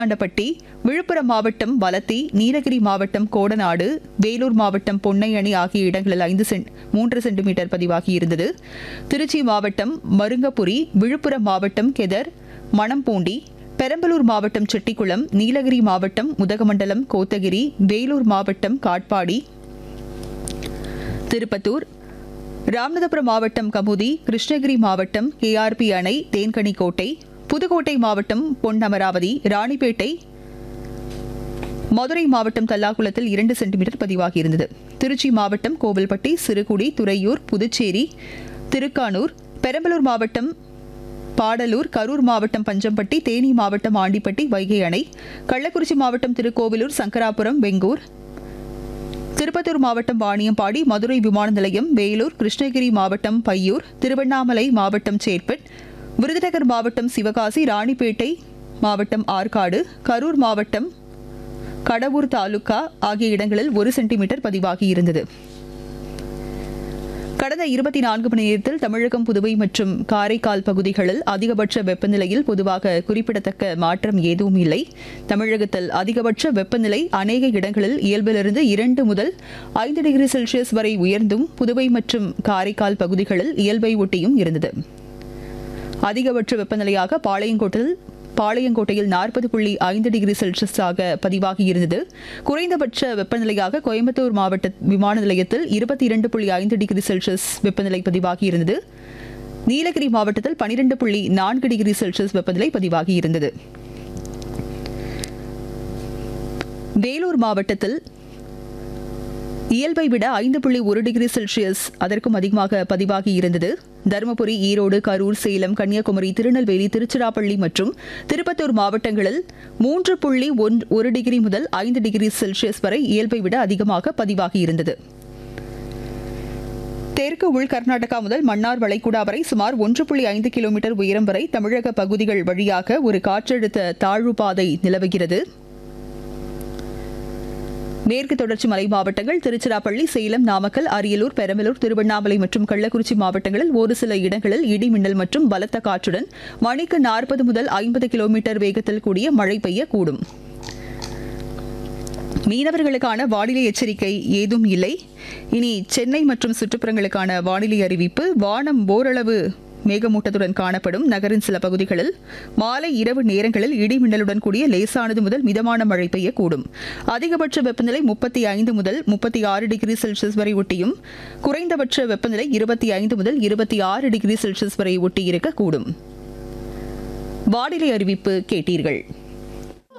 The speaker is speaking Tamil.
ஆண்டப்பட்டி விழுப்புரம் மாவட்டம் வலத்தி நீலகிரி மாவட்டம் கோடநாடு வேலூர் மாவட்டம் பொன்னையணி ஆகிய இடங்களில் ஐந்து சென்ட் மூன்று சென்டிமீட்டர் பதிவாகியிருந்தது திருச்சி மாவட்டம் மருங்கபுரி விழுப்புரம் மாவட்டம் கெதர் மணம்பூண்டி பெரம்பலூர் மாவட்டம் செட்டிக்குளம் நீலகிரி மாவட்டம் உதகமண்டலம் கோத்தகிரி வேலூர் மாவட்டம் காட்பாடி திருப்பத்தூர் ராமநாதபுரம் மாவட்டம் கமுதி கிருஷ்ணகிரி மாவட்டம் கேஆர்பி அணை தேன்கனிக்கோட்டை புதுக்கோட்டை மாவட்டம் பொன்னமராவதி ராணிப்பேட்டை மதுரை மாவட்டம் தல்லாகுளத்தில் இரண்டு சென்டிமீட்டர் பதிவாகியிருந்தது திருச்சி மாவட்டம் கோவில்பட்டி சிறுகுடி துறையூர் புதுச்சேரி திருக்கானூர் பெரம்பலூர் மாவட்டம் பாடலூர் கரூர் மாவட்டம் பஞ்சம்பட்டி தேனி மாவட்டம் ஆண்டிப்பட்டி வைகை அணை கள்ளக்குறிச்சி மாவட்டம் திருக்கோவிலூர் சங்கராபுரம் வெங்கூர் திருப்பத்தூர் மாவட்டம் வாணியம்பாடி மதுரை விமான நிலையம் வேலூர் கிருஷ்ணகிரி மாவட்டம் பையூர் திருவண்ணாமலை மாவட்டம் சேட்பட் விருதுநகர் மாவட்டம் சிவகாசி ராணிப்பேட்டை மாவட்டம் ஆற்காடு கரூர் மாவட்டம் கடவூர் தாலுகா ஆகிய இடங்களில் ஒரு சென்டிமீட்டர் பதிவாகியிருந்தது கடந்த இருபத்தி நான்கு மணி நேரத்தில் தமிழகம் புதுவை மற்றும் காரைக்கால் பகுதிகளில் அதிகபட்ச வெப்பநிலையில் பொதுவாக குறிப்பிடத்தக்க மாற்றம் எதுவும் இல்லை தமிழகத்தில் அதிகபட்ச வெப்பநிலை அநேக இடங்களில் இயல்பிலிருந்து இரண்டு முதல் ஐந்து டிகிரி செல்சியஸ் வரை உயர்ந்தும் புதுவை மற்றும் காரைக்கால் பகுதிகளில் இயல்பை ஒட்டியும் இருந்தது அதிகபட்ச வெப்பநிலையாக பாளையங்கோட்டில் பாளையங்கோட்டையில் நாற்பது புள்ளி ஐந்து டிகிரி செல்சியஸாக பதிவாகியிருந்தது குறைந்தபட்ச வெப்பநிலையாக கோயம்புத்தூர் மாவட்ட விமான நிலையத்தில் இருபத்தி இரண்டு புள்ளி ஐந்து டிகிரி செல்சியஸ் வெப்பநிலை பதிவாகியிருந்தது நீலகிரி மாவட்டத்தில் பனிரெண்டு புள்ளி நான்கு டிகிரி செல்சியஸ் வெப்பநிலை பதிவாகியிருந்தது வேலூர் மாவட்டத்தில் இயல்பை விட ஐந்து புள்ளி ஒரு டிகிரி செல்சியஸ் அதற்கும் அதிகமாக பதிவாகி இருந்தது தருமபுரி ஈரோடு கரூர் சேலம் கன்னியாகுமரி திருநெல்வேலி திருச்சிராப்பள்ளி மற்றும் திருப்பத்தூர் மாவட்டங்களில் மூன்று புள்ளி ஒன் ஒரு டிகிரி முதல் ஐந்து டிகிரி செல்சியஸ் வரை இயல்பை விட அதிகமாக பதிவாகி இருந்தது தெற்கு உள் கர்நாடகா முதல் மன்னார் வளைகுடா வரை சுமார் ஒன்று புள்ளி ஐந்து கிலோமீட்டர் உயரம் வரை தமிழக பகுதிகள் வழியாக ஒரு காற்றழுத்த தாழ்வு பாதை நிலவுகிறது மேற்கு தொடர்ச்சி மலை மாவட்டங்கள் திருச்சிராப்பள்ளி சேலம் நாமக்கல் அரியலூர் பெரம்பலூர் திருவண்ணாமலை மற்றும் கள்ளக்குறிச்சி மாவட்டங்களில் ஒரு சில இடங்களில் இடி மின்னல் மற்றும் பலத்த காற்றுடன் மணிக்கு நாற்பது முதல் ஐம்பது கிலோமீட்டர் வேகத்தில் கூடிய மழை பெய்யக்கூடும் மீனவர்களுக்கான வானிலை எச்சரிக்கை ஏதும் இல்லை இனி சென்னை மற்றும் சுற்றுப்புறங்களுக்கான வானிலை அறிவிப்பு வானம் ஓரளவு மேகமூட்டத்துடன் காணப்படும் நகரின் சில பகுதிகளில் மாலை இரவு நேரங்களில் இடி மின்னலுடன் கூடிய லேசானது முதல் மிதமான மழை பெய்யக்கூடும் அதிகபட்ச வெப்பநிலை முப்பத்தி ஐந்து முதல் முப்பத்தி ஆறு டிகிரி செல்சியஸ் வரை ஒட்டியும் குறைந்தபட்ச வெப்பநிலை இருபத்தி ஐந்து முதல் இருபத்தி ஆறு டிகிரி செல்சியஸ் வரை ஒட்டி இருக்கக்கூடும் வானிலை அறிவிப்பு கேட்டீர்கள்